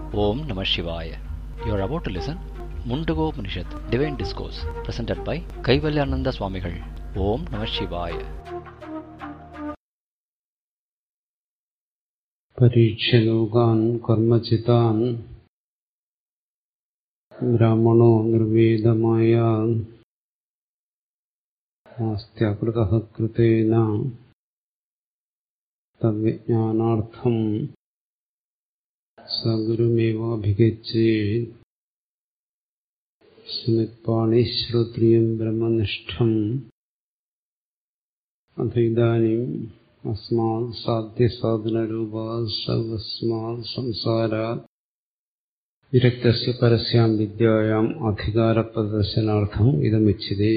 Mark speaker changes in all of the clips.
Speaker 1: Om Namah Shivaya. You are about to listen Mundago Upanishad, Divine Discourse, presented by Kaivalyananda Swamigal. Om Namah Shivaya.
Speaker 2: പരീക്ഷലോകാൻ കർമ്മചിതാൻ ബ്രാഹ്മണോ നിർവേദമായ ആസ്ത്യാകൃത കൃതേന തദ്വിജ്ഞാനാർത്ഥം സഗുരുമേവാഭിഗച്ഛേ സ്മിത്പാണി ശ്രോത്രിയം ബ്രഹ്മനിഷ്ഠം അഥ ഇതാനും അസ്മാത് സാധ്യസാധനരൂപാ സർവസ്മാത് സംസാരാത് വിരക്തസ്യ പരസ്യാം വിദ്യായാം അധികാരപ്രദർശനാർത്ഥം ഇതമിച്ഛതേ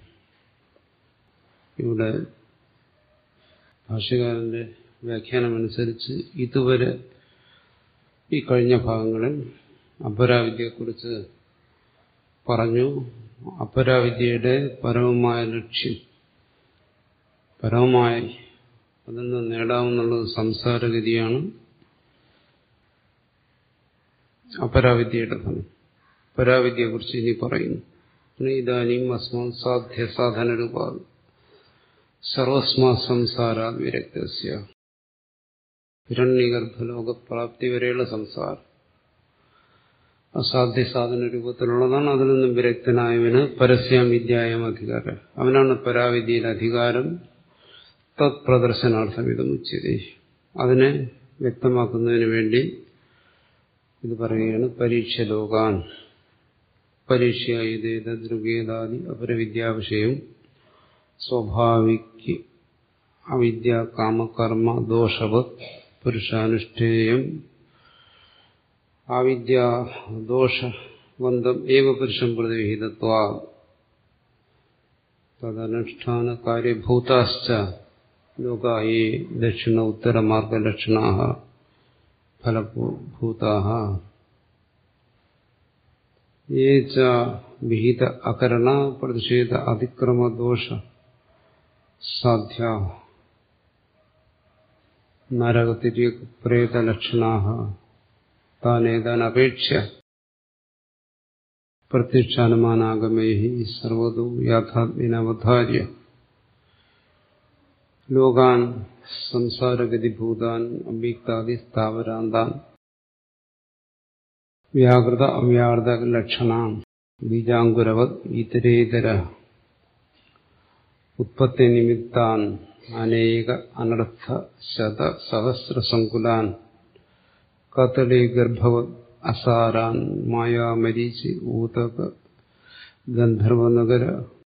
Speaker 2: ഇവിടെ ഭാഷ്യകാരന്റെ വ്യാഖ്യാനമനുസരിച്ച് ഇതുവരെ ഈ കഴിഞ്ഞ ഭാഗങ്ങളിൽ അപരാവിദ്യയെക്കുറിച്ച് പറഞ്ഞു അപരാവിദ്യയുടെ പരമമായ ലക്ഷ്യം പരമമായി അതിൽ നിന്ന് നേടാവുന്നുള്ളത് സംസാരഗതിയാണ് അപരാവിദ്യയുടെ ഫലം പരാവിദ്യയെക്കുറിച്ച് ഇനി പറയുന്നു ഇതാനും അസ്മാൻ സാധ്യ സാധന രൂപ സർവസ്മാ സംസാരാ വിരക്തസ്യ ഹിരണ്യഗർഭലോകപ്രാപ്തി വരെയുള്ള സംസാരം അസാധ്യ സാധന രൂപത്തിലുള്ളതാണ് അതിൽ നിന്നും വിരക്തനായവന് പരസ്യം വിദ്യായം അധികാരം അവനാണ് പരാവിദ്യയിൽ അധികാരം തത് പ്രദർശനാർത്ഥം ഇതമുച്ചത് അതിനെ വ്യക്തമാക്കുന്നതിന് വേണ്ടി ഇത് പറയുകയാണ് പരീക്ഷ ലോകാൻ പരീക്ഷ ഇതേത ദൃഗേതാദി അപരവിദ്യാവിഷയം സ്വാഭാവിക് അവിദ്യ കാമകർമ്മ ദോഷവത് പുരുഷാനുഷ്ഠേയം അവിദ്യ ദോഷവന്തം ഏവ പുരുഷം പ്രതിവിഹിതത്വ തദനുഷ്ഠാന കാര്യഭൂതാശ്ച ലോകായേ ദക്ഷിണ ഉത്തരമാർഗലക്ഷണ ഫലഭൂതാ യേ ച വിഹിത അകരണ പ്രതിഷേധ അതിക്രമദോഷ സാധ്യ നരകതിര്യക് പ്രേതലക്ഷണാ താനേതാനപേക്ഷ പ്രത്യക്ഷാനുമാനാഗമേ സർവതു യാഥാത്മ്യനവധാര്യ ലോകാൻ സംസാരഗതിഭൂതാൻ അവ്യക്താദി സ്ഥാവരാന്താൻ വ്യാകൃത അവ്യാകൃത ലക്ഷണാം ബീജാങ്കുരവത് ഇതരേതര ഉത്പത്തി നിമിത്താൻ അനേക അനർത്ഥ ശത സഹസ്ര സങ്കുലാൻ കത്തളി ഗർഭവത് അസാരാൻ മായാമരീചി ഊതക ഗന്ധർവനഗര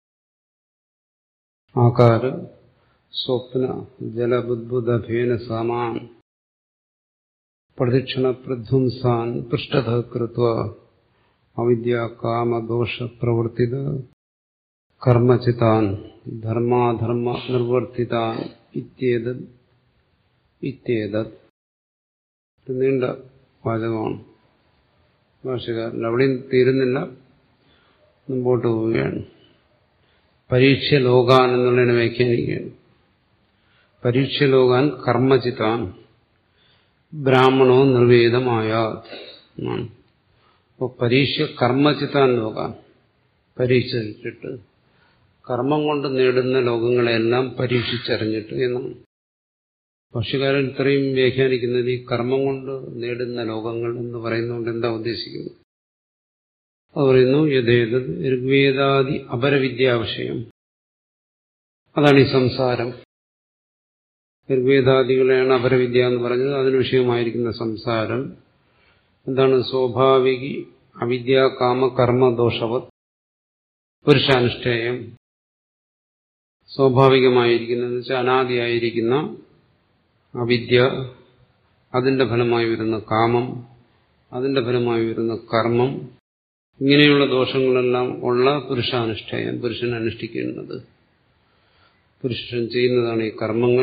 Speaker 2: ആകാര സ്വപ്ന ജലബുദ്ബുദഭേന സമാൻ പ്രദക്ഷിണ പ്രധ്വംസാൻ പൃഷ്ഠത കൃത്വ അവിദ്യ കാമദോഷ പ്രവർത്തിത കർമ്മചിതാൻ ധർമാധർമ്മ നിർവർത്തിതാൻ ഇത്യേതത് ഇത്യേതത് നീണ്ട വാചകമാണ് ഭാഷകാരൻ അവിടെയും തീരുന്നില്ല മുമ്പോട്ട് പോവുകയാണ് പരീക്ഷ ലോകാൻ എന്നുള്ളതിനെ വ്യാഖ്യാനിക്കുകയാണ് പരീക്ഷ ലോകാൻ കർമ്മചിതാൻ ബ്രാഹ്മണോ നിർവേദമായ അപ്പോൾ പരീക്ഷ കർമ്മചിതാൻ ലോകാൻ പരീക്ഷിച്ചിട്ട് കർമ്മം കൊണ്ട് നേടുന്ന ലോകങ്ങളെല്ലാം പരീക്ഷിച്ചറിഞ്ഞിട്ട് എന്നാണ് ഭാഷകാരൻ ഇത്രയും വ്യാഖ്യാനിക്കുന്നത് ഈ കർമ്മം കൊണ്ട് നേടുന്ന ലോകങ്ങൾ എന്ന് പറയുന്നതുകൊണ്ട് എന്താ ഉദ്ദേശിക്കുന്നത് അത് പറയുന്നു യഥേത് ഋഗ്വേദാദി അപരവിദ്യാവിഷയം അതാണ് ഈ സംസാരം ഋഗ്വേദാദികളെയാണ് അപരവിദ്യ എന്ന് പറഞ്ഞത് അതിന് വിഷയമായിരിക്കുന്ന സംസാരം എന്താണ് സ്വാഭാവികി അവിദ്യ കാമ കർമ്മ ദോഷവത് പുരുഷാനുഷ്ഠേയം സ്വാഭാവികമായിരിക്കുന്ന വെച്ചാൽ അനാദിയായിരിക്കുന്ന അവിദ്യ അതിന്റെ ഫലമായി വരുന്ന കാമം അതിന്റെ ഫലമായി വരുന്ന കർമ്മം ഇങ്ങനെയുള്ള ദോഷങ്ങളെല്ലാം ഉള്ള പുരുഷാനുഷ്ഠേയം പുരുഷൻ അനുഷ്ഠിക്കേണ്ടത് പുരുഷൻ ചെയ്യുന്നതാണ് ഈ കർമ്മങ്ങൾ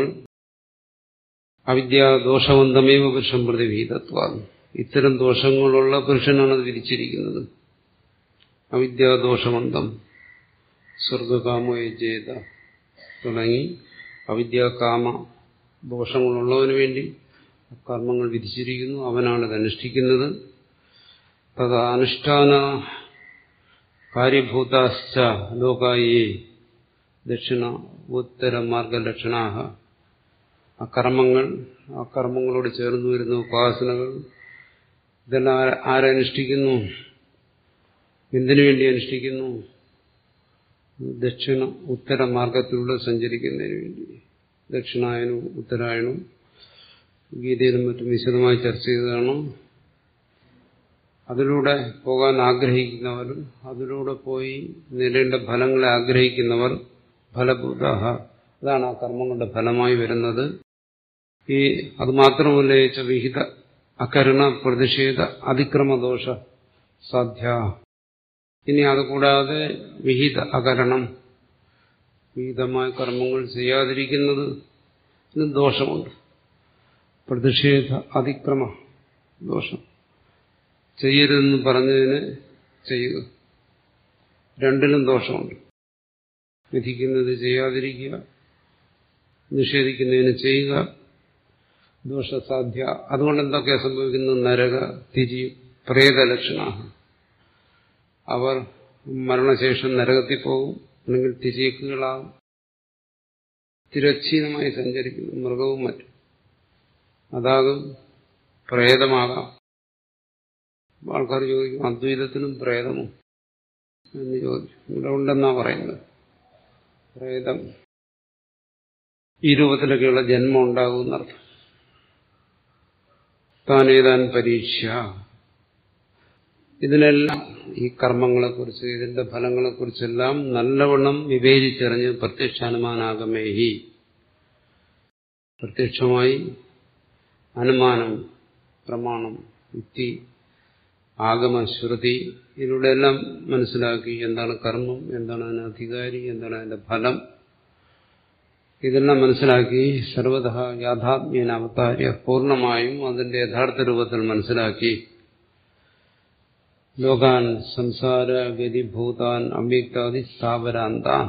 Speaker 2: അവിദ്യാദോഷവന്തമേവ പുരുഷൻ പ്രതിഭീതത്വ ഇത്തരം ദോഷങ്ങളുള്ള പുരുഷനാണ് അത് വിരിച്ചിരിക്കുന്നത് അവിദ്യാദോഷവന്തം സ്വർഗകാമോ യജേത തുടങ്ങി അവിദ്യാകാമ ദോഷങ്ങളുള്ളവന് വേണ്ടി കർമ്മങ്ങൾ വിധിച്ചിരിക്കുന്നു അവനാണ് ഇത് അനുഷ്ഠിക്കുന്നത് തഥാ അനുഷ്ഠാന കാര്യഭൂതാശ്ച ലോകായി ദക്ഷിണ ഉത്തര മാർഗലക്ഷണാ ആ കർമ്മങ്ങൾ ആ കർമ്മങ്ങളോട് ചേർന്ന് വരുന്ന ഉപാസനകൾ ഇതെല്ലാം ആരനുഷ്ഠിക്കുന്നു എന്തിനു വേണ്ടി അനുഷ്ഠിക്കുന്നു ദക്ഷിണ ഉത്തര മാർഗത്തിലൂടെ സഞ്ചരിക്കുന്നതിന് വേണ്ടി ദക്ഷിണായനവും ഉത്തരായണവും ഗീതയിലും മറ്റും വിശദമായി ചർച്ച ചെയ്തതാണ് അതിലൂടെ പോകാൻ ആഗ്രഹിക്കുന്നവരും അതിലൂടെ പോയി നേടേണ്ട ഫലങ്ങളെ ആഗ്രഹിക്കുന്നവർ ഫലഭൂത അതാണ് ആ കർമ്മങ്ങളുടെ ഫലമായി വരുന്നത് ഈ അത് മാത്രമല്ല ഏച്ച വിഹിത അകരണ പ്രതിഷേധ അതിക്രമദോഷ സാധ്യ ഇനി അതുകൂടാതെ വിഹിത അകരണം വിഹിതമായ കർമ്മങ്ങൾ ചെയ്യാതിരിക്കുന്നത് ദോഷമുണ്ട് പ്രതിഷേധ അതിക്രമ ദോഷം ചെയ്യരുതെന്ന് പറഞ്ഞതിന് ചെയ്യുക രണ്ടിലും ദോഷമുണ്ട് വിധിക്കുന്നത് ചെയ്യാതിരിക്കുക നിഷേധിക്കുന്നതിന് ചെയ്യുക ദോഷസാധ്യ അതുകൊണ്ട് എന്തൊക്കെയാ സംഭവിക്കുന്നത് നരക തിരി പ്രേതലക്ഷണ അവർ മരണശേഷം നരകത്തിൽ പോകും അല്ലെങ്കിൽ തിരിയക്കുകളാകും തിരച്ഛീനമായി സഞ്ചരിക്കുന്നു മൃഗവും മറ്റും അതാകും പ്രേതമാകാം ആൾക്കാർ ചോദിക്കും അദ്വൈതത്തിനും പ്രേതമോ എന്ന് ചോദിച്ചു ഇവിടെ ഉണ്ടെന്നാ പറയുന്നത് പ്രേതം ഈ രൂപത്തിലൊക്കെയുള്ള ജന്മം ഉണ്ടാകുമെന്നർത്ഥം താനേതാൻ പരീക്ഷ ഇതിനെല്ലാം ഈ കർമ്മങ്ങളെക്കുറിച്ച് ഇതിന്റെ ഫലങ്ങളെക്കുറിച്ചെല്ലാം നല്ലവണ്ണം വിവേചിച്ചറിഞ്ഞ് പ്രത്യക്ഷാനുമാനാഗമേഹി പ്രത്യക്ഷമായി അനുമാനം പ്രമാണം യുക്തി ആഗമ ശ്രുതി ഇതിലൂടെ എല്ലാം മനസ്സിലാക്കി എന്താണ് കർമ്മം എന്താണ് അതിന് അധികാരി എന്താണ് അതിന്റെ ഫലം ഇതെല്ലാം മനസ്സിലാക്കി സർവത യാഥാത്മ്യന അവതാര്യ പൂർണ്ണമായും അതിന്റെ യഥാർത്ഥ രൂപത്തിൽ മനസ്സിലാക്കി ലോകാൻ സംസാര ഗതിഭൂതാൻ അവ്യക്താദി സ്ഥാപരാന്താൻ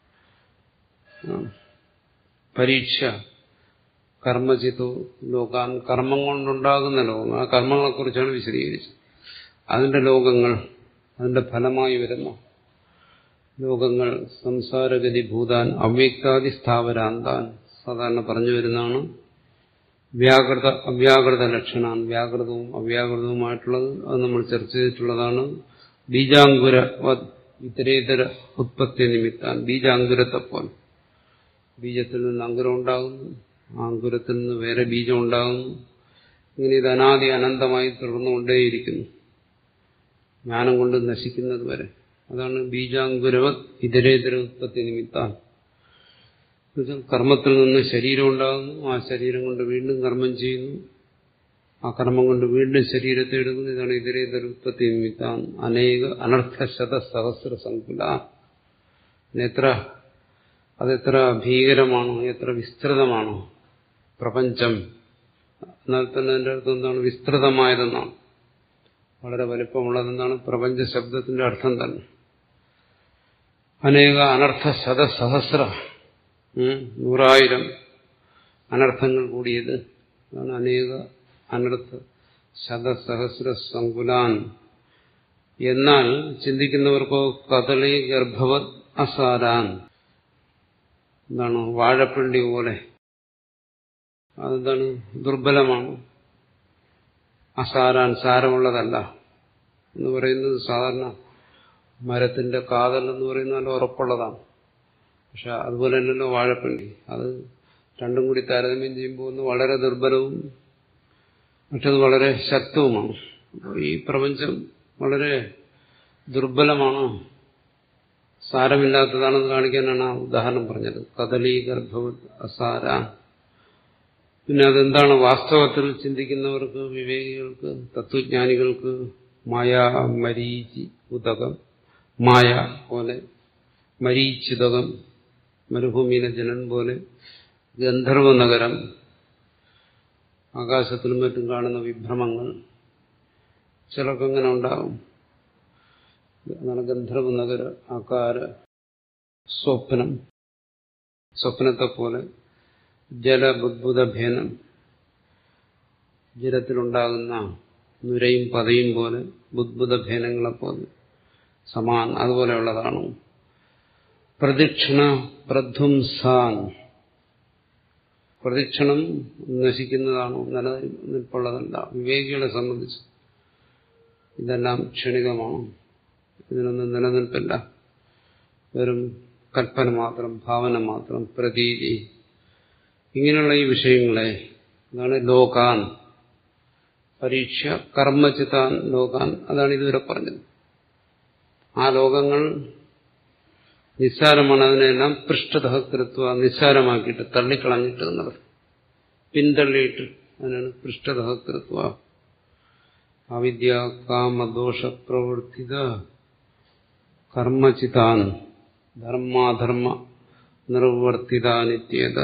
Speaker 2: പരീക്ഷ കർമ്മചിതു ലോകാൻ കർമ്മം കൊണ്ടുണ്ടാകുന്ന ലോകങ്ങൾ ആ കർമ്മങ്ങളെക്കുറിച്ചാണ് വിശദീകരിച്ചത് അതിന്റെ ലോകങ്ങൾ അതിന്റെ ഫലമായി വരുന്ന ലോകങ്ങൾ സംസാരഗതി ഭൂതാൻ അവ്യക്താദി സ്ഥാവരാന്താൻ സാധാരണ പറഞ്ഞു വരുന്നതാണ് വ്യാകൃത അവ്യാകൃത ലക്ഷണാൻ വ്യാകൃതവും അവ്യാകൃതവുമായിട്ടുള്ളത് അത് നമ്മൾ ചർച്ച ചെയ്തിട്ടുള്ളതാണ് ബീജാങ്കുര ഇതരേതര ഉത്പത്തി നിമിത്താൻ ബീജാങ്കുരത്തെ പോലെ ബീജത്തിൽ നിന്ന് അങ്കുരം ഉണ്ടാകുന്നു ആ അങ്കുരത്തിൽ നിന്ന് വേറെ ബീജം ഉണ്ടാകുന്നു ഇങ്ങനെ ഇത് അനാദി അനന്തമായി തുടർന്നുകൊണ്ടേയിരിക്കുന്നു ജ്ഞാനം കൊണ്ട് നശിക്കുന്നത് വരെ അതാണ് ബീജാങ്കുരവത് ഇതരേതര ഉത്പത്തി നിമിത്താൻ കർമ്മത്തിൽ നിന്ന് ശരീരം ഉണ്ടാകുന്നു ആ ശരീരം കൊണ്ട് വീണ്ടും കർമ്മം ചെയ്യുന്നു ആ കർമ്മം കൊണ്ട് വീണ്ടും ശരീരത്തെ എടുക്കുന്നു ഇതാണ് ഇതരേതര ഉത്പത്തി നിമിത്താൻ അനേക അനർത്ഥ ശത സഹസ്ര സങ്കുല എത്ര അതെത്ര ഭീകരമാണോ എത്ര വിസ്തൃതമാണോ പ്രപഞ്ചം എന്നാൽ തന്നെ അതിന്റെ അർത്ഥം എന്താണ് വിസ്തൃതമായതെന്നാണ് വളരെ വലിപ്പമുള്ളതെന്നാണ് പ്രപഞ്ച ശബ്ദത്തിന്റെ അർത്ഥം തന്നെ അനേക അനർത്ഥ ശതസഹസ്ര നൂറായിരം അനർത്ഥങ്ങൾ കൂടിയത് അതാണ് അനേക അനർത്ഥ ശതസഹസ്ര സങ്കുലാൻ എന്നാൽ ചിന്തിക്കുന്നവർക്കോ കദളി ഗർഭവത് അസാരാൻ എന്താണ് വാഴപ്പിണ്ടി പോലെ അതെന്താണ് ദുർബലമാണ് അസാരാൻ സാരമുള്ളതല്ല എന്ന് പറയുന്നത് സാധാരണ മരത്തിന്റെ കാതൽ എന്ന് പറയുന്നത് നല്ല ഉറപ്പുള്ളതാണ് പക്ഷെ അതുപോലെ തന്നെയല്ലോ വാഴപ്പിണ്ടി അത് രണ്ടും കൂടി താരതമ്യം ചെയ്യുമ്പോൾ ഒന്ന് വളരെ ദുർബലവും മറ്റത് വളരെ ശക്തവുമാണ് അപ്പോൾ ഈ പ്രപഞ്ചം വളരെ ദുർബലമാണ് സാരമില്ലാത്തതാണെന്ന് കാണിക്കാനാണ് ആ ഉദാഹരണം പറഞ്ഞത് കദലി ഗർഭവ അസാര പിന്നെ അതെന്താണ് വാസ്തവത്തിൽ ചിന്തിക്കുന്നവർക്ക് വിവേകികൾക്ക് തത്വജ്ഞാനികൾക്ക് മായ മരീചി ഉദകം മായ പോലെ മരീചിതകം മരുഭൂമിയിലെ ജനൻ പോലെ ഗന്ധർവ നഗരം ആകാശത്തിലും മറ്റും കാണുന്ന വിഭ്രമങ്ങൾ ചിലർക്കങ്ങനെ ഉണ്ടാകും അതാണ് ഗന്ധർവ നഗര ആകാര സ്വപ്നം സ്വപ്നത്തെ പോലെ ജലബുദ്ഭുതഭേനം ജലത്തിലുണ്ടാകുന്ന നുരയും പതയും പോലെ ബുദ്ബുദ ഭേനങ്ങളെ പോലെ സമാൻ അതുപോലെയുള്ളതാണ് പ്രദക്ഷിണ പ്രധ്വംസാൻ പ്രദക്ഷിണം നശിക്കുന്നതാണോ നിലനിൽപ്പുള്ളതല്ല വിവേകികളെ സംബന്ധിച്ച് ഇതെല്ലാം ക്ഷണികമാണ് ഇതിനൊന്നും നിലനിൽപ്പില്ല വെറും കൽപ്പന മാത്രം ഭാവന മാത്രം പ്രതീതി ഇങ്ങനെയുള്ള ഈ വിഷയങ്ങളെ അതാണ് ലോകാൻ പരീക്ഷ കർമ്മചിതാൻ ലോകാൻ അതാണ് ഇതുവരെ പറഞ്ഞത് ആ ലോകങ്ങൾ നിസ്സാരമാണ് അതിനെല്ലാം പൃഷ്ഠതകൃത്വ നിസ്സാരമാക്കിയിട്ട് തള്ളിക്കളഞ്ഞിട്ട് എന്നുള്ളത് പിന്തള്ളിയിട്ട് അതിനാണ് പൃഷ്ഠതകൃത്വ അവിദ്യ കാമദോഷ പ്രവർത്തിത കർമ്മചിതാൻ ധർമാധർമ്മ നിർവർത്തിതാനിത്യേത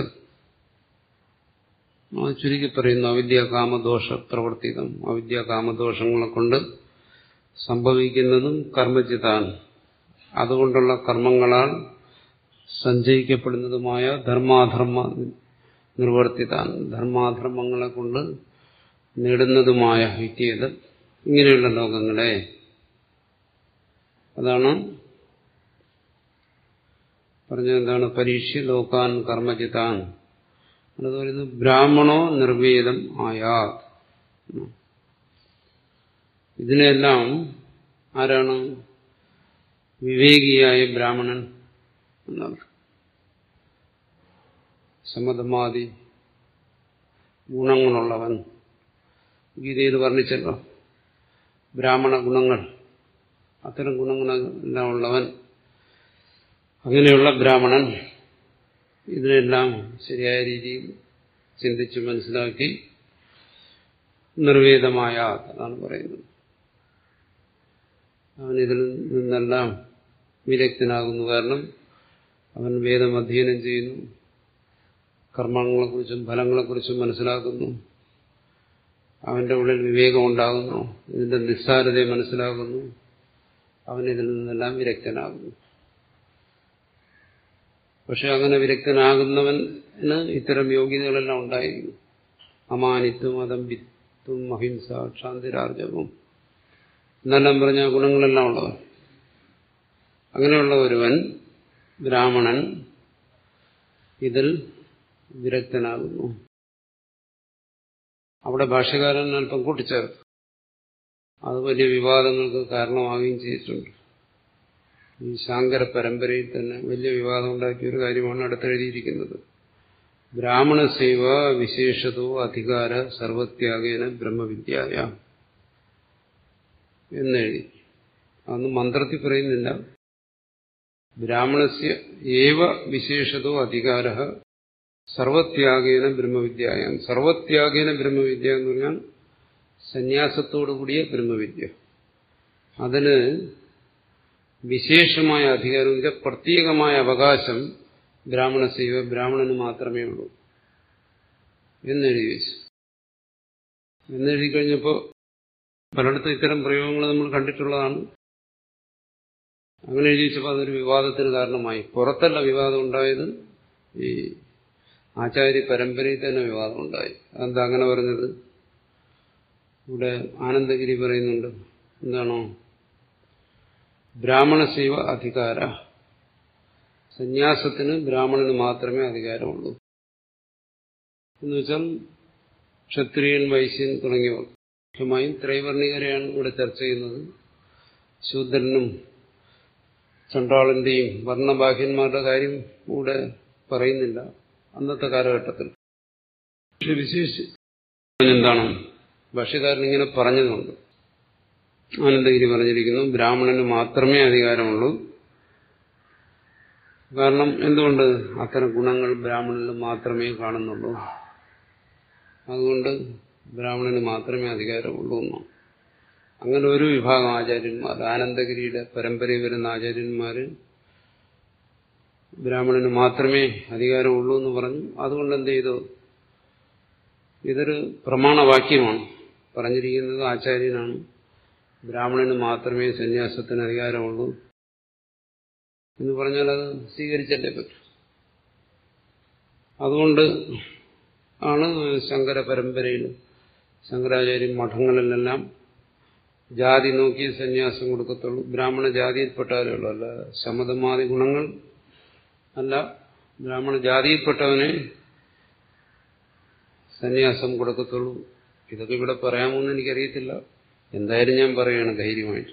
Speaker 2: ചുരുക്കി പറയുന്നു അവിദ്യ കാമദോഷ പ്രവർത്തിതം അവിദ്യ കാമദോഷങ്ങളെ കൊണ്ട് സംഭവിക്കുന്നതും കർമ്മചിതാൻ അതുകൊണ്ടുള്ള കർമ്മങ്ങളാൽ സഞ്ചയിക്കപ്പെടുന്നതുമായ ധർമാധർമ്മ നിർവർത്തിതാൻ ധർമാധർമ്മങ്ങളെ കൊണ്ട് നേടുന്നതുമായ വിദ്യത് ഇങ്ങനെയുള്ള ലോകങ്ങളെ അതാണ് പറഞ്ഞെന്താണ് പരീക്ഷ ലോകാൻ കർമ്മചിതാൻ അത് പറയുന്നത് ബ്രാഹ്മണോ നിർവേദം ആയാത് ഇതിനെല്ലാം ആരാണ് വിവേകിയായ ബ്രാഹ്മണൻ എന്നാണ് സമതമാതി ഗുണങ്ങളുള്ളവൻ ഗീതയിൽ വർണ്ണിച്ചല്ലോ ബ്രാഹ്മണ ഗുണങ്ങൾ അത്തരം ഗുണങ്ങളെല്ലാം ഉള്ളവൻ അങ്ങനെയുള്ള ബ്രാഹ്മണൻ ഇതിനെല്ലാം ശരിയായ രീതിയിൽ ചിന്തിച്ച് മനസ്സിലാക്കി നിർവേദമായ അതാണ് പറയുന്നത് അവൻ ഇതിൽ നിന്നെല്ലാം വിരക്തനാകുന്നു കാരണം അവൻ വേദം അധ്യയനം ചെയ്യുന്നു കർമ്മങ്ങളെക്കുറിച്ചും ഫലങ്ങളെക്കുറിച്ചും മനസ്സിലാക്കുന്നു അവന്റെ ഉള്ളിൽ വിവേകം ഉണ്ടാകുന്നു ഇതിന്റെ നിസ്സാരതയെ മനസ്സിലാക്കുന്നു അവൻ ഇതിൽ നിന്നെല്ലാം വിരക്തനാകുന്നു പക്ഷെ അങ്ങനെ വിരക്തനാകുന്നവന് ഇത്തരം യോഗ്യതകളെല്ലാം ഉണ്ടായിരിക്കും അമാനിത്വം അതമ്പിത്വം അഹിംസ ക്ഷാന്തിരാർജവം എന്നെല്ലാം പറഞ്ഞ ഗുണങ്ങളെല്ലാം ഉള്ളവൻ അങ്ങനെയുള്ള ഒരുവൻ ബ്രാഹ്മണൻ ഇതിൽ വിരക്തനാകുന്നു അവിടെ ഭാഷകാരൻ അല്പം കൂട്ടിച്ചേർത്തു അത് വലിയ വിവാദങ്ങൾക്ക് കാരണമാവുകയും ചെയ്തിട്ടുണ്ട് ഈ ശാങ്കര പരമ്പരയിൽ തന്നെ വലിയ വിവാദം ഉണ്ടാക്കിയ ഒരു കാര്യമാണ് അടുത്തെഴുതിയിരിക്കുന്നത് ബ്രാഹ്മണ സേവ വിശേഷതോ അധികാര സർവത്യാഗേന ബ്രഹ്മവിദ്യായ എന്നെഴുതി അതൊന്നും മന്ത്രത്തിൽ പറയുന്നില്ല ബ്രാഹ്മണസ്യ ഏവ വിശേഷതോ അധികാര സർവത്യാഗേന ബ്രഹ്മവിദ്യായ സർവത്യാഗേന ബ്രഹ്മവിദ്യ എന്ന് പറഞ്ഞാൽ സന്യാസത്തോടുകൂടിയ ബ്രഹ്മവിദ്യ അതിന് വിശേഷമായ അധികാരം വെച്ചാൽ പ്രത്യേകമായ അവകാശം ബ്രാഹ്മണ സേവ ബ്രാഹ്മണന് മാത്രമേ ഉള്ളൂ എന്നെഴുതി വെച്ചു എന്നെഴുതി കഴിഞ്ഞപ്പോൾ പലയിടത്തും ഇത്തരം പ്രയോഗങ്ങൾ നമ്മൾ കണ്ടിട്ടുള്ളതാണ് അങ്ങനെ എഴുതി വെച്ചപ്പോൾ അതൊരു വിവാദത്തിന് കാരണമായി പുറത്തല്ല വിവാദം ഉണ്ടായത് ഈ ആചാര്യ പരമ്പരയിൽ തന്നെ വിവാദം ഉണ്ടായി അതെന്താ അങ്ങനെ പറഞ്ഞത് ഇവിടെ ആനന്ദഗിരി പറയുന്നുണ്ട് എന്താണോ ബ്രാഹ്മണ സേവ അധികാര സന്യാസത്തിന് ബ്രാഹ്മണന് മാത്രമേ അധികാരമുള്ളൂ എന്നുവെച്ചാൽ ക്ഷത്രിയൻ വൈശ്യൻ തുടങ്ങിയവർ മുഖ്യമായും ത്രൈവർണികരെയാണ് ഇവിടെ ചർച്ച ചെയ്യുന്നത് ശൂദ്രനും ചണ്ടാളന്റെയും വർണ്ണബാഹ്യന്മാരുടെ കാര്യം ഇവിടെ പറയുന്നില്ല അന്നത്തെ കാലഘട്ടത്തിൽ പക്ഷെ വിശേഷിച്ച് എന്താണ് ഭാഷ്യക്കാരൻ ഇങ്ങനെ പറഞ്ഞതുകൊണ്ട് ആനന്ദഗിരി പറഞ്ഞിരിക്കുന്നു ബ്രാഹ്മണന് മാത്രമേ അധികാരമുള്ളൂ കാരണം എന്തുകൊണ്ട് അത്തരം ഗുണങ്ങൾ ബ്രാഹ്മണനിൽ മാത്രമേ കാണുന്നുള്ളൂ അതുകൊണ്ട് ബ്രാഹ്മണന് മാത്രമേ അധികാരമുള്ളൂ എന്നോ അങ്ങനെ ഒരു വിഭാഗം ആചാര്യന്മാർ ആനന്ദഗിരിയുടെ പരമ്പരയിൽ വരുന്ന ആചാര്യന്മാര് ബ്രാഹ്മണന് മാത്രമേ അധികാരമുള്ളൂ എന്ന് പറഞ്ഞു അതുകൊണ്ട് എന്ത് ചെയ്തു ഇതൊരു പ്രമാണവാക്യമാണ് പറഞ്ഞിരിക്കുന്നത് ആചാര്യനാണ് ബ്രാഹ്മണന് മാത്രമേ സന്യാസത്തിന് അധികാരമുള്ളൂ എന്ന് പറഞ്ഞാൽ അത് സ്വീകരിച്ചല്ലേ പറ്റും അതുകൊണ്ട് ആണ് ശങ്കര പരമ്പരയിൽ ശങ്കരാചാര്യ മഠങ്ങളിലെല്ലാം ജാതി നോക്കി സന്യാസം കൊടുക്കത്തുള്ളൂ ബ്രാഹ്മണ ജാതിയിൽപ്പെട്ടാലേ ഉള്ളൂ അല്ല ശമതമാതി ഗുണങ്ങൾ അല്ല ബ്രാഹ്മണ ജാതിയിൽപ്പെട്ടവനെ സന്യാസം കൊടുക്കത്തുള്ളൂ ഇതൊക്കെ ഇവിടെ പറയാമോ എന്ന് എനിക്കറിയത്തില്ല എന്തായാലും ഞാൻ പറയുകയാണ് ധൈര്യമായിട്ട്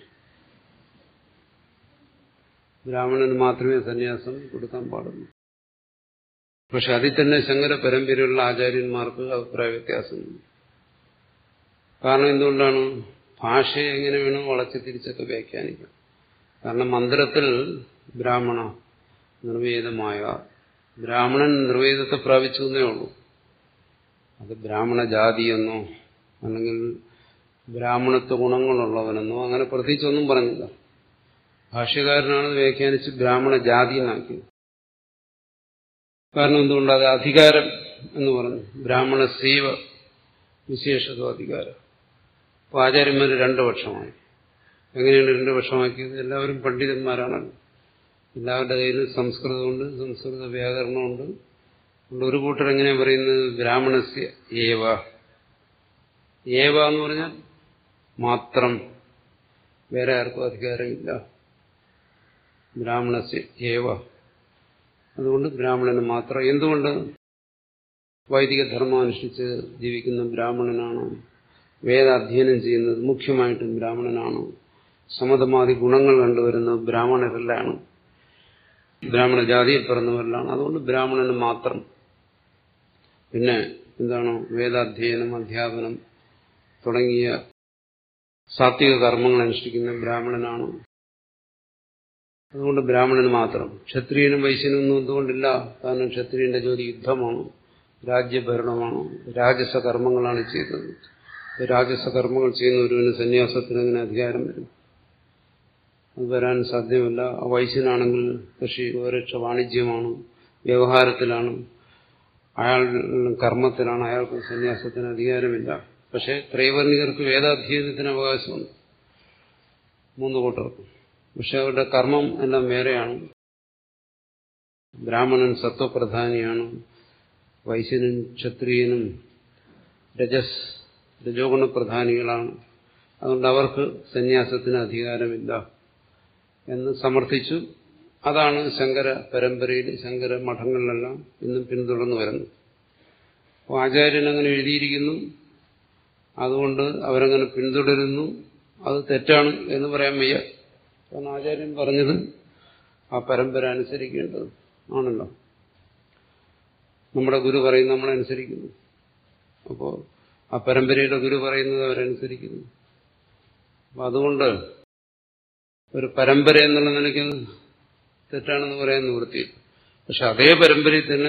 Speaker 2: ബ്രാഹ്മണന് മാത്രമേ സന്യാസം കൊടുക്കാൻ പാടുള്ളൂ പക്ഷെ അതിൽ തന്നെ ശങ്കര പരമ്പരയുള്ള ആചാര്യന്മാർക്ക് അഭിപ്രായ വ്യത്യാസമുണ്ട് കാരണം എന്തുകൊണ്ടാണ് ഭാഷയെ എങ്ങനെ വേണോ വളച്ചു തിരിച്ചൊക്കെ വ്യാഖ്യാനിക്കാം കാരണം മന്ത്രത്തിൽ ബ്രാഹ്മണ നിർവേദമായ ബ്രാഹ്മണൻ നിർവേദത്തെ പ്രാപിച്ചു എന്നേ ഉള്ളൂ അത് ബ്രാഹ്മണ ജാതിയെന്നോ അല്ലെങ്കിൽ ബ്രാഹ്മണത്വ ഗുണങ്ങളുള്ളവനെന്നോ അങ്ങനെ പ്രത്യേകിച്ചൊന്നും പറഞ്ഞില്ല ഭാഷ്യകാരനാണ് വ്യാഖ്യാനിച്ച് ബ്രാഹ്മണ ജാതി എന്നാക്കിയത് കാരണം എന്തുകൊണ്ട് അത് അധികാരം എന്ന് പറഞ്ഞു ബ്രാഹ്മണ സേവ വിശേഷത അധികാരം അപ്പോൾ ആചാര്യന്മാർ രണ്ടു പക്ഷമായി എങ്ങനെയാണ് രണ്ടു പക്ഷമാക്കിയത് എല്ലാവരും പണ്ഡിതന്മാരാണല്ലോ എല്ലാവരുടെ കയ്യിൽ സംസ്കൃതമുണ്ട് സംസ്കൃത വ്യാകരണമുണ്ട് അതുകൊണ്ട് ഒരു കൂട്ടർ എങ്ങനെയാ പറയുന്നത് ബ്രാഹ്മണസ്യ ഏവ ഏവ എന്ന് പറഞ്ഞാൽ മാത്രം വേറെ ആർക്കും അധികാരമില്ല ബ്രാഹ്മണസ്യ ഏവ അതുകൊണ്ട് ബ്രാഹ്മണന് മാത്രം എന്തുകൊണ്ട് വൈദിക ധർമ്മം അനുഷ്ഠിച്ച് ജീവിക്കുന്ന ബ്രാഹ്മണനാണ് വേദാധ്യയനം ചെയ്യുന്നത് മുഖ്യമായിട്ടും ബ്രാഹ്മണനാണ് സമതമാതി ഗുണങ്ങൾ കണ്ടുവരുന്നത് ബ്രാഹ്മണരിലാണ് ബ്രാഹ്മണ ജാതിയിൽ പിറന്നവരിലാണ് അതുകൊണ്ട് ബ്രാഹ്മണന് മാത്രം പിന്നെ എന്താണ് വേദാധ്യയനം അധ്യാപനം തുടങ്ങിയ സാത്വിക കർമ്മങ്ങൾ അനുഷ്ഠിക്കുന്ന ബ്രാഹ്മണനാണ് അതുകൊണ്ട് ബ്രാഹ്മണന് മാത്രം ക്ഷത്രിയനും വൈശ്യനും ഒന്നും എന്തുകൊണ്ടില്ല കാരണം ക്ഷത്രിയന്റെ ജോലി യുദ്ധമാണ് രാജ്യഭരണമാണ് രാജസ കർമ്മങ്ങളാണ് ചെയ്തത് രാജസ കർമ്മങ്ങൾ ചെയ്യുന്ന ഒരുവിന് സന്യാസത്തിന് അങ്ങനെ അധികാരം വരും അത് വരാൻ സാധ്യമല്ല വൈശ്യനാണെങ്കിൽ കൃഷി ഗോരക്ഷ വാണിജ്യമാണ് വ്യവഹാരത്തിലാണ് അയാൾ കർമ്മത്തിലാണ് അയാൾക്ക് സന്യാസത്തിന് അധികാരമില്ല പക്ഷെ ത്രൈവർണികർക്ക് വേദാധ്യയനത്തിന് അവകാശമുണ്ട് മൂന്ന് കൂട്ടർക്കും പക്ഷെ അവരുടെ കർമ്മം എല്ലാം വേറെയാണ് ബ്രാഹ്മണൻ സത്വപ്രധാനിയാണ് വൈശ്യനും ക്ഷത്രിയനും രജസ് രജോഗുണ പ്രധാനികളാണ് അതുകൊണ്ട് അവർക്ക് സന്യാസത്തിന് അധികാരമില്ല എന്ന് സമർത്ഥിച്ചു അതാണ് ശങ്കര പരമ്പരയിൽ ശങ്കര മഠങ്ങളിലെല്ലാം ഇന്നും പിന്തുടർന്നു വരുന്നത് അപ്പോൾ ആചാര്യൻ അങ്ങനെ എഴുതിയിരിക്കുന്നു അതുകൊണ്ട് അവരങ്ങനെ പിന്തുടരുന്നു അത് തെറ്റാണ് എന്ന് പറയാൻ വയ്യ കാരണം ആചാര്യൻ പറഞ്ഞത് ആ പരമ്പര അനുസരിക്കേണ്ടത് ആണല്ലോ നമ്മുടെ ഗുരു പറയുന്നത് നമ്മളനുസരിക്കുന്നു അപ്പോൾ ആ പരമ്പരയുടെ ഗുരു പറയുന്നത് അവരനുസരിക്കുന്നു അപ്പം അതുകൊണ്ട് ഒരു പരമ്പര എന്നുള്ള നിലയ്ക്ക് തെറ്റാണെന്ന് പറയാൻ നിവൃത്തിയില്ല പക്ഷെ അതേ പരമ്പരയിൽ തന്നെ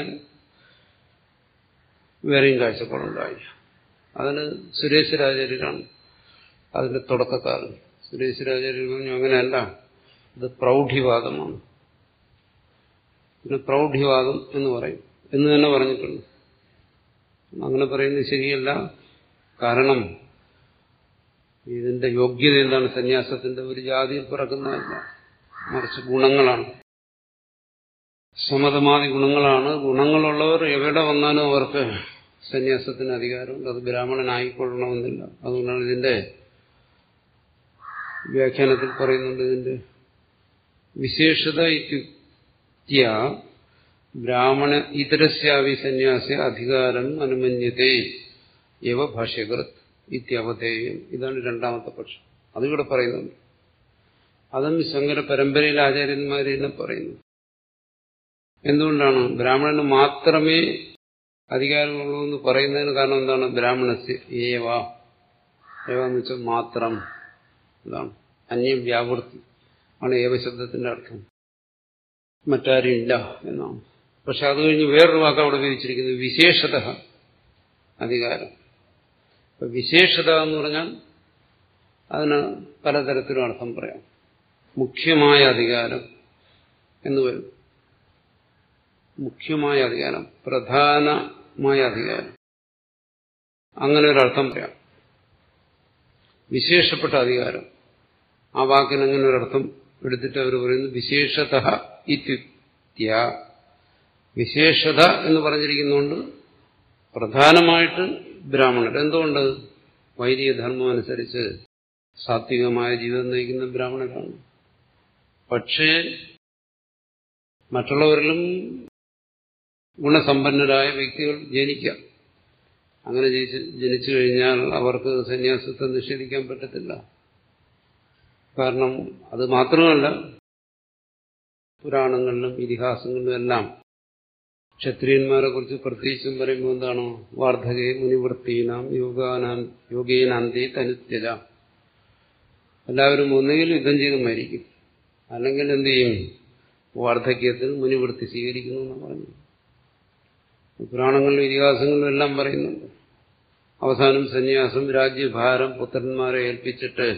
Speaker 2: വേറെയും കാഴ്ചപ്പാടുണ്ടായി അതിന് സുരേശ്വരാചാര്യരാണ് അതിന്റെ തുടക്കക്കാരൻ സുരേശ്വരാചാര്യർ പറഞ്ഞു അങ്ങനെയല്ല ഇത് പ്രൗഢിവാദമാണ് പിന്നെ പ്രൗഢിവാദം എന്ന് പറയും എന്ന് തന്നെ പറഞ്ഞിട്ടുണ്ട് അങ്ങനെ പറയുന്നത് ശരിയല്ല കാരണം ഇതിന്റെ യോഗ്യത എന്താണ് സന്യാസത്തിന്റെ ഒരു ജാതിയിൽ പിറക്കുന്നതല്ല മറിച്ച് ഗുണങ്ങളാണ് സമതമാതി ഗുണങ്ങളാണ് ഗുണങ്ങളുള്ളവർ എവിടെ വന്നാലും അവർക്ക് സന്യാസത്തിന് അധികാരമുണ്ട് അത് ബ്രാഹ്മണനായിക്കൊള്ളണമെന്നില്ല അതുകൊണ്ടാണ് ഇതിന്റെ വ്യാഖ്യാനത്തിൽ പറയുന്നുണ്ട് ഇതിന്റെ വിശേഷത ഇത്യുക്തിയ ബ്രാഹ്മണ ഇതരസ്യാവി സന്യാസ അധികാരം അനുമന്യത്തെ യവ ഭാഷ്യകൃത് ഇത്യവധേയം ഇതാണ് രണ്ടാമത്തെ പക്ഷം അതിവിടെ പറയുന്നുണ്ട് അതും ശങ്കര പരമ്പരയിലെ ആചാര്യന്മാരെ തന്നെ പറയുന്നു എന്തുകൊണ്ടാണ് ബ്രാഹ്മണന് മാത്രമേ അധികാരമുള്ളൂ എന്ന് പറയുന്നതിന് കാരണം എന്താണ് ബ്രാഹ്മണസ് ഏവ ഏവ എന്ന് വെച്ചാൽ മാത്രം എന്താണ് അന്യം വ്യാവൃത്തി ആണ് ഏവശബ്ദത്തിന്റെ അർത്ഥം മറ്റാരും ഇല്ല എന്നാണ് പക്ഷെ അത് കഴിഞ്ഞ് വേറൊരു വാക്ക് അവിടെ വിധിച്ചിരിക്കുന്നത് വിശേഷത അധികാരം ഇപ്പൊ വിശേഷത എന്ന് പറഞ്ഞാൽ അതിന് പലതരത്തിലും അർത്ഥം പറയാം മുഖ്യമായ അധികാരം എന്ന് വരും മുഖ്യമായ അധികാരം പ്രധാനമായ അധികാരം അങ്ങനെ ഒരു അർത്ഥം പറയാം വിശേഷപ്പെട്ട അധികാരം ആ വാക്കിന് അങ്ങനെ ഒരർത്ഥം എടുത്തിട്ട് അവർ പറയുന്നു വിശേഷത ഇത്യുക്തിയ വിശേഷത എന്ന് പറഞ്ഞിരിക്കുന്നതുകൊണ്ട് പ്രധാനമായിട്ട് ബ്രാഹ്മണർ എന്തുകൊണ്ട് വൈദിക ധർമ്മം അനുസരിച്ച് സാത്വികമായ ജീവിതം നയിക്കുന്ന ബ്രാഹ്മണരാണ് പക്ഷേ മറ്റുള്ളവരിലും ഗുണസമ്പന്നരായ വ്യക്തികൾ ജനിക്കാം അങ്ങനെ ജനിച്ചു കഴിഞ്ഞാൽ അവർക്ക് സന്യാസത്തെ നിഷേധിക്കാൻ പറ്റത്തില്ല കാരണം അത് മാത്രമല്ല പുരാണങ്ങളിലും ഇതിഹാസങ്ങളിലും എല്ലാം ക്ഷത്രിയന്മാരെ കുറിച്ച് പ്രത്യേകിച്ചും പറയുമ്പോൾ എന്താണ് വാർദ്ധകെ മുനിവൃത്തീനാം യോഗാനാം യോഗേനാന്തി തനുത്യജ എല്ലാവരും ഒന്നുകിൽ യുദ്ധം ചെയ്ത് മരിക്കും അല്ലെങ്കിൽ എന്ത് ചെയ്യും വാർദ്ധക്യത്തിൽ മുനിവൃത്തി സ്വീകരിക്കുന്നു എന്ന് പറഞ്ഞു പുരാണങ്ങളിലും ഇതിഹാസങ്ങളിലും എല്ലാം പറയുന്നുണ്ട് അവസാനം സന്യാസം രാജ്യഭാരം പുത്രന്മാരെ ഏൽപ്പിച്ചിട്ട്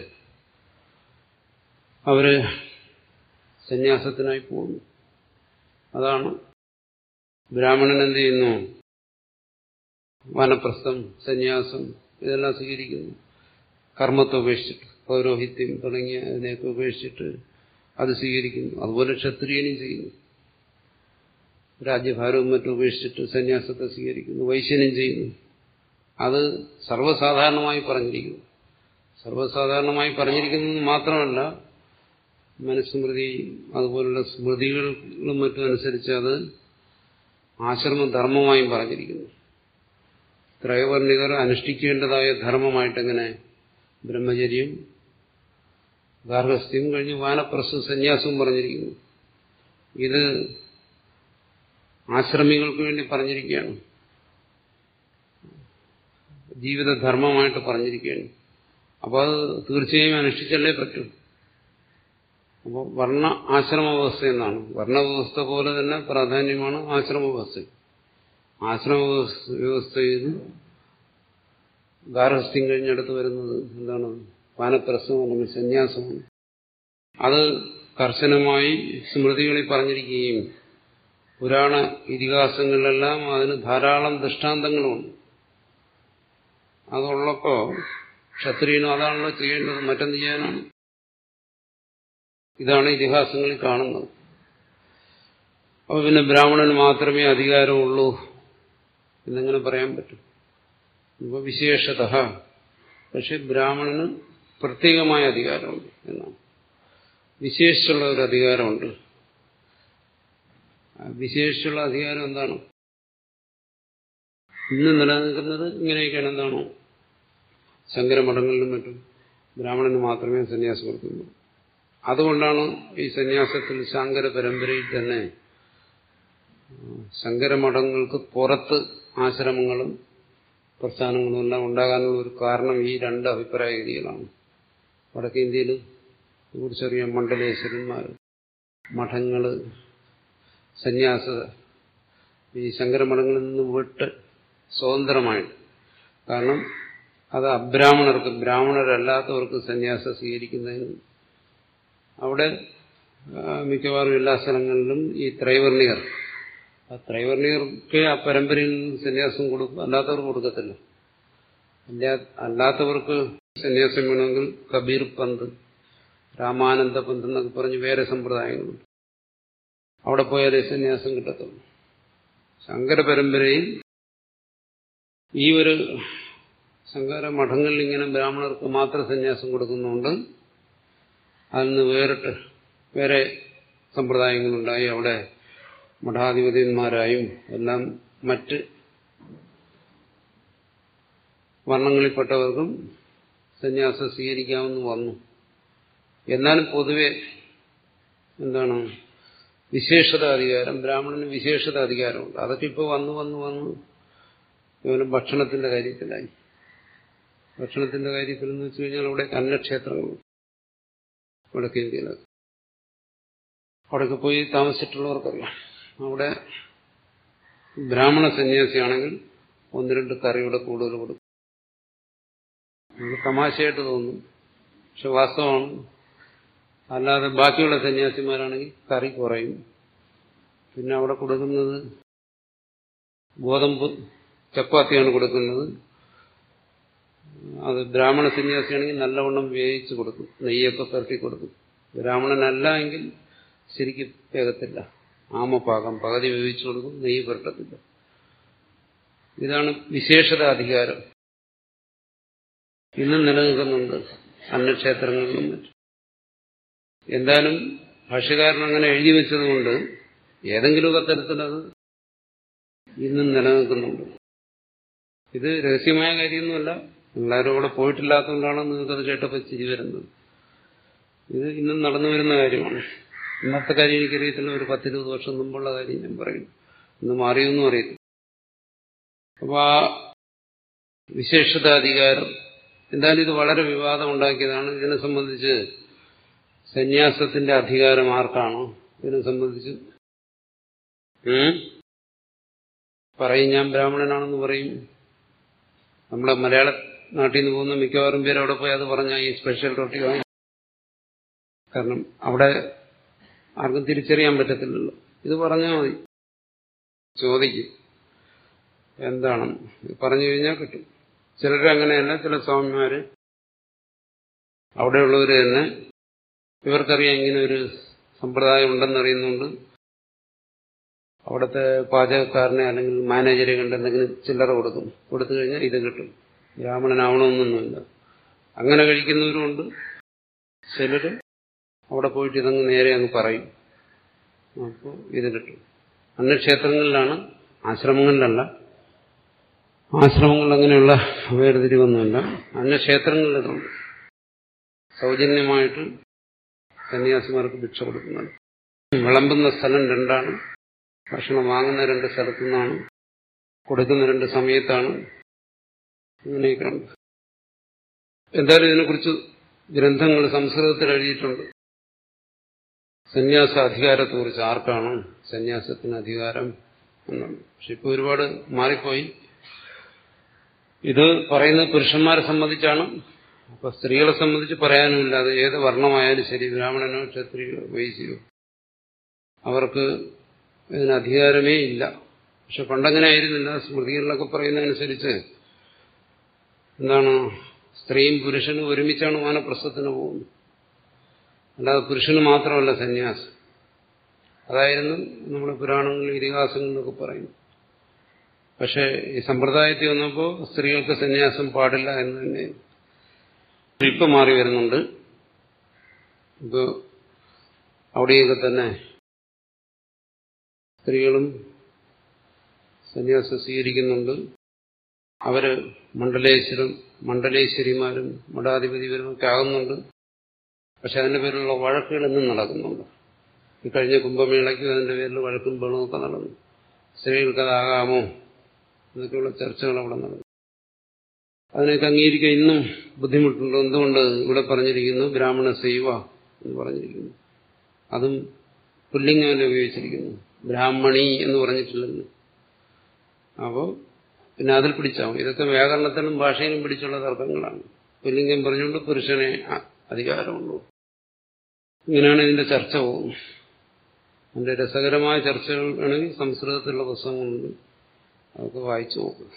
Speaker 2: അവര് സന്യാസത്തിനായി പോകുന്നു അതാണ് ബ്രാഹ്മണൻ എന്ത് ചെയ്യുന്നു വനപ്രസ്ഥം സന്യാസം ഇതെല്ലാം സ്വീകരിക്കുന്നു കർമ്മത്തെ ഉപേക്ഷിച്ചിട്ട് പൗരോഹിത്യം തുടങ്ങിയ അതിനെയൊക്കെ ഉപേക്ഷിച്ചിട്ട് അത് സ്വീകരിക്കുന്നു അതുപോലെ ക്ഷത്രിയനും ചെയ്യുന്നു രാജ്യഭാരവും മറ്റും ഉപേക്ഷിച്ചിട്ട് സന്യാസത്തെ സ്വീകരിക്കുന്നു വൈശ്യനും ചെയ്യുന്നു അത് സർവ്വസാധാരണമായി പറഞ്ഞിരിക്കുന്നു സർവ്വസാധാരണമായി പറഞ്ഞിരിക്കുന്നത് മാത്രമല്ല മനുസ്മൃതി അതുപോലുള്ള സ്മൃതികളും മറ്റും അനുസരിച്ച് അത് ആശ്രമധർമ്മമായും പറഞ്ഞിരിക്കുന്നു ത്രയവർണികർ അനുഷ്ഠിക്കേണ്ടതായ ധർമ്മമായിട്ടെങ്ങനെ ബ്രഹ്മചര്യം ഗാർഹസ്ഥ്യം കഴിഞ്ഞ് വാനപ്രസ്ഥ സന്യാസവും പറഞ്ഞിരിക്കുന്നു ഇത് ആശ്രമികൾക്ക് വേണ്ടി പറഞ്ഞിരിക്കുകയാണ് ജീവിതധർമ്മമായിട്ട് പറഞ്ഞിരിക്കുകയാണ് അപ്പോൾ അത് തീർച്ചയായും അനുഷ്ഠിച്ചല്ലേ പറ്റൂ അപ്പോൾ വർണ്ണ ആശ്രമ വ്യവസ്ഥ എന്നാണ് വർണ്ണവ്യവസ്ഥ പോലെ തന്നെ പ്രാധാന്യമാണ് ആശ്രമ വ്യവസ്ഥ ആശ്രമ വ്യവസ്ഥയിൽ ഗാർഹസ്ഥ്യം കഴിഞ്ഞടുത്ത് വരുന്നത് എന്താണ് വാനപ്രസവം അല്ലെങ്കിൽ സന്യാസമാണ് അത് കർശനമായി സ്മൃതികളിൽ പറഞ്ഞിരിക്കുകയും പുരാണ ഇതിഹാസങ്ങളിലെല്ലാം അതിന് ധാരാളം ദൃഷ്ടാന്തങ്ങളുമുണ്ട് അതുള്ളപ്പോ ക്ഷത്രിയനും അതാണല്ലോ ചെയ്യേണ്ടത് മറ്റെന്ത് ചെയ്യാനാണ് ഇതാണ് ഇതിഹാസങ്ങളിൽ കാണുന്നത് അപ്പോൾ പിന്നെ ബ്രാഹ്മണന് മാത്രമേ അധികാരമുള്ളൂ എന്നെങ്ങനെ പറയാൻ പറ്റും ഇപ്പോൾ വിശേഷത പക്ഷെ ബ്രാഹ്മണന് പ്രത്യേകമായ അധികാരമുണ്ട് എന്നാണ് വിശേഷിച്ചുള്ള ഒരു അധികാരമുണ്ട് വിശേഷിച്ചുള്ള അധികാരം എന്താണ് ഇന്ന് നിലനിൽക്കുന്നത് ഇങ്ങനെയൊക്കെയാണ് എന്താണോ ശങ്കരമഠങ്ങളിലും മറ്റും ബ്രാഹ്മണന് മാത്രമേ സന്യാസം കൊടുക്കുള്ളൂ അതുകൊണ്ടാണ് ഈ സന്യാസത്തിൽ ശങ്കര പരമ്പരയിൽ തന്നെ ശങ്കരമഠങ്ങൾക്ക് പുറത്ത് ആശ്രമങ്ങളും പ്രസ്ഥാനങ്ങളും എല്ലാം ഉണ്ടാകാനുള്ള ഒരു കാരണം ഈ രണ്ട് അഭിപ്രായ രീതികളാണ് വടക്കേ ഇന്ത്യയിൽ കുറിച്ചറിയാം മണ്ഡലേശ്വരന്മാർ മഠങ്ങള് സന്യാസ ഈ ശങ്കരമഠങ്ങളിൽ നിന്ന് വിട്ട് സ്വതന്ത്രമായിട്ട് കാരണം അത് അബ്രാഹ്മണർക്ക് ബ്രാഹ്മണരല്ലാത്തവർക്ക് സന്യാസം സ്വീകരിക്കുന്നതിന് അവിടെ മിക്കവാറും എല്ലാ സ്ഥലങ്ങളിലും ഈ ത്രൈവർണികർ ആ ത്രൈവർണികർക്ക് ആ പരമ്പരയിൽ സന്യാസം കൊടുക്കും അല്ലാത്തവർക്ക് കൊടുക്കത്തില്ല അല്ലാത്തവർക്ക് സന്യാസം വേണമെങ്കിൽ കബീർ പന്ത് രാമാനന്ദ പന്ത് എന്നൊക്കെ പറഞ്ഞ് വേറെ സമ്പ്രദായങ്ങളുണ്ട് അവിടെ പോയാലേ സന്യാസം കിട്ടത്തുള്ളൂ ശങ്കര പരമ്പരയിൽ ഈ ഒരു ശങ്കര മഠങ്ങളിൽ ഇങ്ങനെ ബ്രാഹ്മണർക്ക് മാത്രം സന്യാസം കൊടുക്കുന്നുണ്ട് അതിൽ നിന്ന് വേറിട്ട് വേറെ സമ്പ്രദായങ്ങളുണ്ടായി അവിടെ മഠാധിപതിന്മാരായും എല്ലാം മറ്റ് വർണ്ണങ്ങളിൽപ്പെട്ടവർക്കും സന്യാസം സ്വീകരിക്കാമെന്ന് വന്നു എന്നാലും പൊതുവെ എന്താണ് വിശേഷത അധികാരം ബ്രാഹ്മണന് വിശേഷത അധികാരമുണ്ട് അതൊക്കെ ഇപ്പോൾ വന്നു വന്നു വന്നു ഇവന് ഭക്ഷണത്തിന്റെ കാര്യത്തിലായി ഭക്ഷണത്തിന്റെ കാര്യത്തിൽ എന്ന് വെച്ച് കഴിഞ്ഞാൽ അവിടെ അന്നക്ഷേത്രങ്ങളുണ്ട് വടക്കേ ഇന്ത്യയിലൊക്കെ അവിടെയൊക്കെ പോയി താമസിച്ചിട്ടുള്ളവർക്കറിയാം അവിടെ ബ്രാഹ്മണ സന്യാസിയാണെങ്കിൽ ഒന്ന് രണ്ട് കറിയുടെ കൂടുതൽ കൊടുക്കും നമുക്ക് തമാശയായിട്ട് തോന്നും പക്ഷെ വാസ്തവമാണ് അല്ലാതെ ബാക്കിയുള്ള സന്യാസിമാരാണെങ്കിൽ കറി കുറയും പിന്നെ അവിടെ കൊടുക്കുന്നത് ഗോതമ്പ് ചപ്പാത്തിയാണ് കൊടുക്കുന്നത് അത് ബ്രാഹ്മണ സന്യാസിയാണെങ്കിൽ നല്ലവണ്ണം വേവിച്ച് കൊടുക്കും നെയ്യൊക്കെ പുരട്ടി കൊടുക്കും ബ്രാഹ്മണനല്ല എങ്കിൽ ശരിക്കും വേഗത്തില്ല ആമപാകം പകുതി വേവിച്ചു കൊടുക്കും നെയ്യ് പുരട്ടത്തില്ല ഇതാണ് വിശേഷത അധികാരം ഇന്നും നിലനിൽക്കുന്നുണ്ട് അന്നക്ഷേത്രങ്ങളിലും മറ്റും എന്തായാലും ഭാഷ്യകാരൻ അങ്ങനെ എഴുതി വെച്ചതുകൊണ്ട് ഏതെങ്കിലുമൊക്കെ തരത്തിലത് ഇന്നും നിലനിൽക്കുന്നുണ്ട് ഇത് രഹസ്യമായ കാര്യമൊന്നുമല്ല നിങ്ങളാരും അവിടെ പോയിട്ടില്ലാത്തതുകൊണ്ടാണ് നിങ്ങൾക്കത് കേട്ടപ്പോൾ ചിരി വരുന്നത് ഇത് ഇന്നും നടന്നു വരുന്ന കാര്യമാണ് ഇന്നത്തെ കാര്യം എനിക്കറിയത്തില്ല ഒരു പത്തിരുപത് വർഷം മുമ്പുള്ള കാര്യം ഞാൻ പറയുന്നു ഇന്ന് മാറിയൊന്നും അറിയില്ല അപ്പൊ ആ വിശേഷതാധികാരം എന്തായാലും ഇത് വളരെ വിവാദം ഉണ്ടാക്കിയതാണ് ഇതിനെ സംബന്ധിച്ച് സന്യാസത്തിന്റെ അധികാരം ആർക്കാണോ ഇതിനെ സംബന്ധിച്ച് ഉം? പറയും ഞാൻ ബ്രാഹ്മണനാണെന്ന് പറയും നമ്മളെ മലയാള നാട്ടിൽ നിന്ന് പോകുന്ന മിക്കവാറും പേര് അവിടെ പോയി അത് പറഞ്ഞാൽ ഈ സ്പെഷ്യൽ റൊട്ടി വാങ്ങി കാരണം അവിടെ ആർക്കും തിരിച്ചറിയാൻ പറ്റത്തില്ലല്ലോ ഇത് പറഞ്ഞാൽ മതി ചോദിക്കും എന്താണ് പറഞ്ഞു കഴിഞ്ഞാൽ കിട്ടും ചിലർ അങ്ങനെയല്ല ചില സ്വാമിമാര് അവിടെയുള്ളവർ തന്നെ ഇവർക്കറിയാം ഇങ്ങനെ ഒരു സമ്പ്രദായം ഉണ്ടെന്നറിയുന്നുണ്ട് അവിടുത്തെ പാചകക്കാരനെ അല്ലെങ്കിൽ മാനേജരെ കണ്ട് എന്തെങ്കിലും ചില്ലറ കൊടുക്കും കൊടുത്തു കഴിഞ്ഞാൽ ഇത് കിട്ടും ബ്രാഹ്മണനാവണമെന്നൊന്നുമില്ല അങ്ങനെ കഴിക്കുന്നവരുമുണ്ട് ചിലര് അവിടെ പോയിട്ട് ഇതങ്ങ് നേരെ അങ്ങ് പറയും അപ്പോൾ ഇത് കിട്ടും അന്നക്ഷേത്രങ്ങളിലാണ് ആശ്രമങ്ങളിലല്ല ആശ്രമങ്ങളിൽ അങ്ങനെയുള്ള വേർതിരിവൊന്നുമില്ല അന്നക്ഷേത്രങ്ങളിലുണ്ട് സൗജന്യമായിട്ട് സന്യാസിമാർക്ക് ഭിക്ഷ കൊടുക്കുന്നുണ്ട് വിളമ്പുന്ന സ്ഥലം രണ്ടാണ് ഭക്ഷണം വാങ്ങുന്ന രണ്ട് സ്ഥലത്തു നിന്നാണ് കൊടുക്കുന്ന രണ്ട് സമയത്താണ് ഇങ്ങനെയൊക്കെ ഉണ്ട് എന്തായാലും ഇതിനെക്കുറിച്ച് ഗ്രന്ഥങ്ങൾ സംസ്കൃതത്തിൽ എഴുതിയിട്ടുണ്ട് സന്യാസ അധികാരത്തെക്കുറിച്ച് ആർക്കാണ് സന്യാസത്തിന് അധികാരം എന്നുള്ളത് പക്ഷെ ഇപ്പൊ ഒരുപാട് മാറിപ്പോയി ഇത് പറയുന്നത് പുരുഷന്മാരെ സംബന്ധിച്ചാണ് അപ്പൊ സ്ത്രീകളെ സംബന്ധിച്ച് പറയാനുമില്ല അത് ഏത് വർണ്ണമായാലും ശരി ബ്രാഹ്മണനോ ക്ഷത്രിയോ വൈശ്യോ അവർക്ക് ഇതിന് അധികാരമേ ഇല്ല പക്ഷെ പണ്ടങ്ങനെ ആയിരുന്നില്ല സ്മൃതികളിലൊക്കെ പറയുന്നതനുസരിച്ച് എന്താണ് സ്ത്രീയും പുരുഷനും ഒരുമിച്ചാണ് വാനപ്രസ്ഥത്തിന് പോകുന്നത് അല്ലാതെ പുരുഷന് മാത്രമല്ല സന്യാസം അതായിരുന്നു നമ്മുടെ പുരാണങ്ങളിലും ഇതിഹാസങ്ങളിലൊക്കെ പറയുന്നു പക്ഷെ ഈ സമ്പ്രദായത്തിൽ വന്നപ്പോൾ സ്ത്രീകൾക്ക് സന്യാസം പാടില്ല എന്ന് തന്നെ ഇപ്പൊ മാറി വരുന്നുണ്ട് ഇപ്പൊ അവിടെയൊക്കെ തന്നെ സ്ത്രീകളും സന്യാസം സ്വീകരിക്കുന്നുണ്ട് അവര് മണ്ഡലേശ്വരും മണ്ഡലേശ്വരിമാരും മഠാധിപതിവരും ഒക്കെ ആകുന്നുണ്ട് പക്ഷെ അതിന്റെ പേരിലുള്ള വഴക്കുകൾ ഇന്നും നടക്കുന്നുണ്ട് ഈ കഴിഞ്ഞ കുംഭമേളയ്ക്കും അതിന്റെ പേരിൽ വഴക്കും ബഹളവും ഒക്കെ നടന്നു സ്ത്രീകൾക്ക് അതാകാമോ എന്നൊക്കെയുള്ള ചർച്ചകൾ അവിടെ നടന്നു അതിനൊക്കെ അംഗീകരിക്കാൻ ഇന്നും ബുദ്ധിമുട്ടുണ്ട് എന്തുകൊണ്ട് ഇവിടെ പറഞ്ഞിരിക്കുന്നു ബ്രാഹ്മണ സൈവ എന്ന് പറഞ്ഞിരിക്കുന്നു അതും പുല്ലിംഗമല്ല ഉപയോഗിച്ചിരിക്കുന്നു ബ്രാഹ്മണി എന്ന് പറഞ്ഞിട്ടില്ലെന്ന് അപ്പോ പിന്നെ അതിൽ പിടിച്ചാവും ഇതൊക്കെ വ്യാകരണത്തിനും ഭാഷയിലും പിടിച്ചുള്ള തർക്കങ്ങളാണ് പുല്ലിംഗം പറഞ്ഞുകൊണ്ട് പുരുഷനെ അധികാരമുള്ളൂ ഇങ്ങനെയാണ് ഇതിന്റെ ചർച്ച പോകുന്നത് അതിന്റെ രസകരമായ ചർച്ചകൾ ആണെങ്കിൽ സംസ്കൃതത്തിലുള്ള പുസ്തകങ്ങളുണ്ട് അതൊക്കെ വായിച്ചു നോക്കുക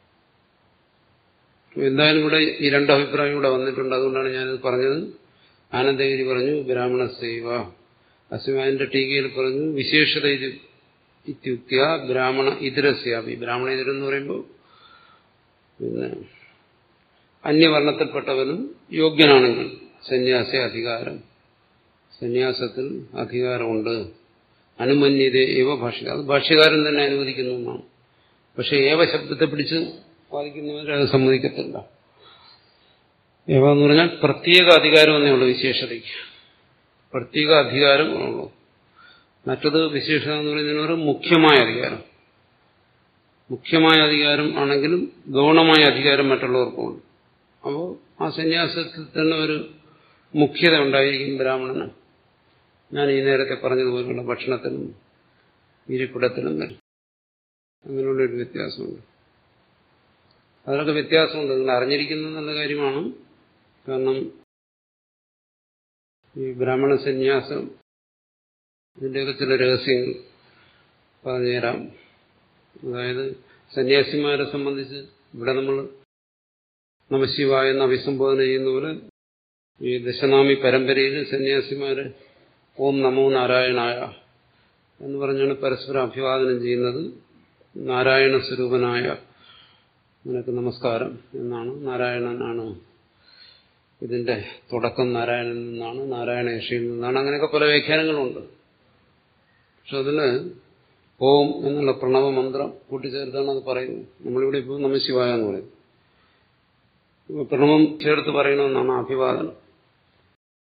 Speaker 2: എന്തായാലും ഇവിടെ ഈ രണ്ട് അഭിപ്രായം ഇവിടെ വന്നിട്ടുണ്ട് അതുകൊണ്ടാണ് ഞാനിത് പറഞ്ഞത് ആനന്ദഗിരി പറഞ്ഞു ബ്രാഹ്മണ സേവ അസ്മാന്റെ ടീകയിൽ പറഞ്ഞു വിശേഷത ഇത് ഇത്യുക്തിയ ബ്രാഹ്മണ ഇതരസ്യാപി ബ്രാഹ്മണ ഇതരെന്ന് പറയുമ്പോൾ പിന്നെ അന്യവർണത്തിൽപ്പെട്ടവനും യോഗ്യനാണെങ്കിൽ സന്യാസ അധികാരം സന്യാസത്തിൽ അധികാരമുണ്ട് അനുമന്യത ഏവ ഭാഷ അത് ഭാഷ്യകാരൻ തന്നെ അനുവദിക്കുന്ന ഒന്നാണ് പക്ഷെ ഏവ ശബ്ദത്തെ പിടിച്ച് വാദിക്കുന്നവർ അത് സമ്മതിക്കത്തില്ല ഏവ എന്ന് പറഞ്ഞാൽ പ്രത്യേക അധികാരം എന്നേ ഉള്ളൂ വിശേഷതയ്ക്ക് പ്രത്യേക അധികാരം ഉള്ളൂ മറ്റത് വിശേഷത എന്ന് പറയുന്നതിന് മുഖ്യമായ അധികാരം മുഖ്യമായ അധികാരം ആണെങ്കിലും ഗൗണമായ അധികാരം മറ്റുള്ളവർക്കുണ്ട് അപ്പോൾ ആ സന്യാസത്തിൽ തന്നെ ഒരു മുഖ്യത ഉണ്ടായിരിക്കും ബ്രാഹ്മണന് ഞാൻ ഈ നേരത്തെ പറഞ്ഞതുപോലുള്ള ഭക്ഷണത്തിനും ഇരിപ്പിടത്തിനും വരും അങ്ങനെയുള്ളൊരു വ്യത്യാസമുണ്ട് അതിനൊക്കെ വ്യത്യാസമുണ്ട് നിങ്ങൾ അറിഞ്ഞിരിക്കുന്നത് നല്ല കാര്യമാണ് കാരണം ഈ ബ്രാഹ്മണ സന്യാസം ഇതിൻ്റെയൊക്കെ ചില രഹസ്യങ്ങൾ പറഞ്ഞുതരാം അതായത് സന്യാസിമാരെ സംബന്ധിച്ച് ഇവിടെ നമ്മൾ നമശിവായ എന്ന് അഭിസംബോധന ചെയ്യുന്ന പോലെ ഈ ദശനാമി പരമ്പരയിൽ സന്യാസിമാര് ഓം നമോ നാരായണായ എന്ന് പറഞ്ഞാണ് പരസ്പരം അഭിവാദനം ചെയ്യുന്നത് നാരായണ സ്വരൂപനായ നിനക്ക് നമസ്കാരം എന്നാണ് നാരായണനാണ് ഇതിന്റെ തുടക്കം നാരായണനിൽ നിന്നാണ് നാരായണ ഋഷിയിൽ നിന്നാണ് അങ്ങനെയൊക്കെ പല വ്യാഖ്യാനങ്ങളുണ്ട് പക്ഷെ അതിന് ഓം എന്നുള്ള പ്രണവ മന്ത്രം കൂട്ടിച്ചേർത്താണ് അത് പറയുന്നത് നമ്മളിവിടെ ഇപ്പോൾ നമശിവായ എന്ന് പറയുന്നത് പ്രണവം ചേർത്ത് പറയണമെന്നാണ് അഭിവാദനം